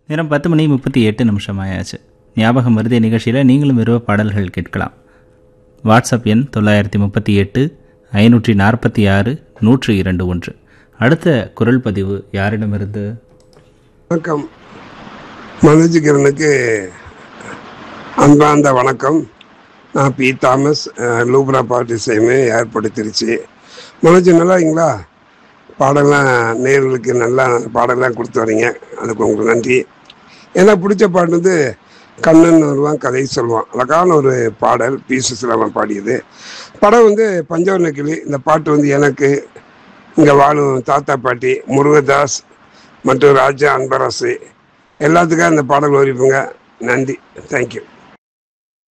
நேரம் பத்து மணி முப்பத்தி எட்டு நிமிஷம் ஆயாச்சு ஞாபகம் வருதே நிகழ்ச்சியில் நீங்களும் விரும்ப பாடல்கள் கேட்கலாம் வாட்ஸ்அப் எண் தொள்ளாயிரத்தி முப்பத்தி எட்டு ஐநூற்றி நாற்பத்தி ஆறு நூற்று இரண்டு ஒன்று அடுத்த குரல் பதிவு யாரிடமிருந்து வணக்கம் மனோஜ் கிரனுக்கு அன்பார்ந்த வணக்கம் நான் பி தாமஸ் அஹ், லூப்ரா பார்ட்டி சேமு ஏர்போர்ட் திருச்சி மனோஜ் நல்லா இருக்கீங்களா பாடலாம் நேர்களுக்கு நல்லா பாடலாம் கொடுத்து வரீங்க அதுக்கு உங்களுக்கு நன்றி எனக்கு பிடிச்ச பாட்டு வந்து கண்ணன் வருவான் கதை சொல்லுவான் அழகான ஒரு பாடல் பி சுசிலாமன் பாடியது படம் வந்து பஞ்சவர்ண கிளி இந்த பாட்டு வந்து எனக்கு இங்கே வாழும் தாத்தா பாட்டி முருகதாஸ் மற்றும் ராஜா அன்பரசு எல்லாத்துக்கும் அந்த பாடல் ஓரிப்புங்க நன்றி தேங்க்யூ